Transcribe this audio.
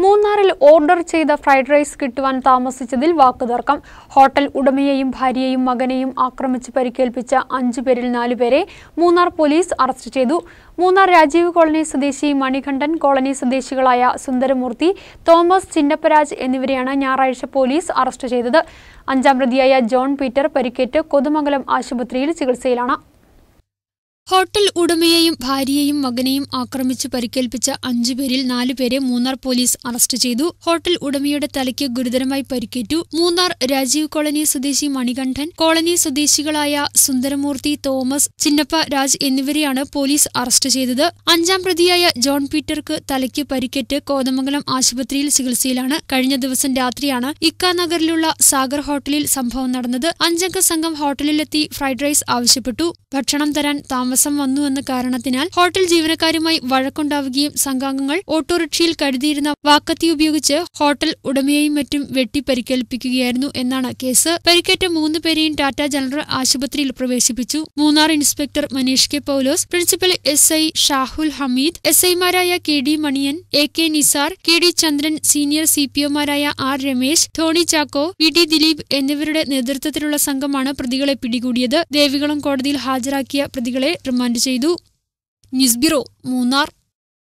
മൂന്നാറിൽ ഓർഡർ ചെയ്ത fried rice കിട്ടുവാൻ താമസിച്ചതിൽ വാക്കുതർക്കം ഹോട്ടൽ ഉടമയെയും ഭാര്യയെയും മകനെയും ആക്രമിച്ച് പരിക്കേൽപ്പിച്ച അഞ്ചു പേരിൽ നാലുപേരെ മൂന്നാർ പോലീസ് അറസ്റ്റ് ചെയ്തു മൂന്നാർ രാജീവ് കോളനി സ്വദേശി മണികണ്ഠൻ കോളനി സ്വദേശികളായ സുന്ദരമൂർത്തി തോമസ് ചിന്നപ്പരാജ് എന്നിവരെയാണ് ഞായറാഴ്ച പോലീസ് അറസ്റ്റ് ചെയ്തത് അഞ്ചാം പ്രതിയായ ജോൺ പീറ്റർ പരിക്കേറ്റ് കൊതുമംഗലം ആശുപത്രിയിൽ ചികിത്സയിലാണ് ഹോട്ടൽ ഉടമയെയും ഭാര്യയെയും മകനെയും ആക്രമിച്ച് പരിക്കേൽപ്പിച്ച അഞ്ചുപേരിൽ നാലുപേരെ മൂന്നാർ പോലീസ് അറസ്റ്റ് ചെയ്തു ഹോട്ടൽ ഉടമയുടെ തലയ്ക്ക് ഗുരുതരമായി പരിക്കേറ്റു മൂന്നാർ രാജീവ് കോളനി സ്വദേശി മണികണ്ഠൻ കോളനി സ്വദേശികളായ സുന്ദരമൂർത്തി തോമസ് ചിന്നപ്പ രാജ് എന്നിവരെയാണ് പോലീസ് അറസ്റ്റ് ചെയ്തത് അഞ്ചാം പ്രതിയായ ജോൺ പീറ്റർക്ക് തലയ്ക്ക് പരിക്കേറ്റ് കോതമംഗലം ആശുപത്രിയിൽ ചികിത്സയിലാണ് കഴിഞ്ഞ ദിവസം രാത്രിയാണ് ഇക്ക നഗറിലുള്ള സാഗർ ഹോട്ടലിൽ സംഭവം നടന്നത് അഞ്ചംഗ സംഘം ഹോട്ടലിലെത്തി ഫ്രൈഡ് റൈസ് ആവശ്യപ്പെട്ടു ഭക്ഷണം തരാൻ താമസം വന്നു എന്ന കാരണത്തിനാൽ ഹോട്ടൽ ജീവനക്കാരുമായി വഴക്കുണ്ടാവുകയും സംഘാംഗങ്ങൾ ഓട്ടോറിക്ഷയിൽ കരുതിയിരുന്ന വാക്കത്തി ഉപയോഗിച്ച് ഹോട്ടൽ ഉടമയെയും മറ്റും വെട്ടി പരിക്കേൽപ്പിക്കുകയായിരുന്നു എന്നാണ് കേസ് പരിക്കേറ്റ മൂന്ന് പേരെയും ടാറ്റ ജനറൽ ആശുപത്രിയിൽ പ്രവേശിപ്പിച്ചു Munnar inspector Manish K Paulose principal S I Shahul Hameed S ഐമാരായ K D Maniyan A K Nisar K D Chandran senior C P ഒമാരായ R Ramesh Tony Chacko V D Dileep എന്നിവരുടെ നേതൃത്വത്തിലുള്ള സംഘമാണ് പ്രതികളെ പിടികൂടിയത് ദേവികുളം കോടതിയിൽ ഹാജരാക്കിയ പ്രതികളെ റിമാൻഡ് ചെയ്തു ന്യൂസ് ബ്യൂറോ മൂന്നാർ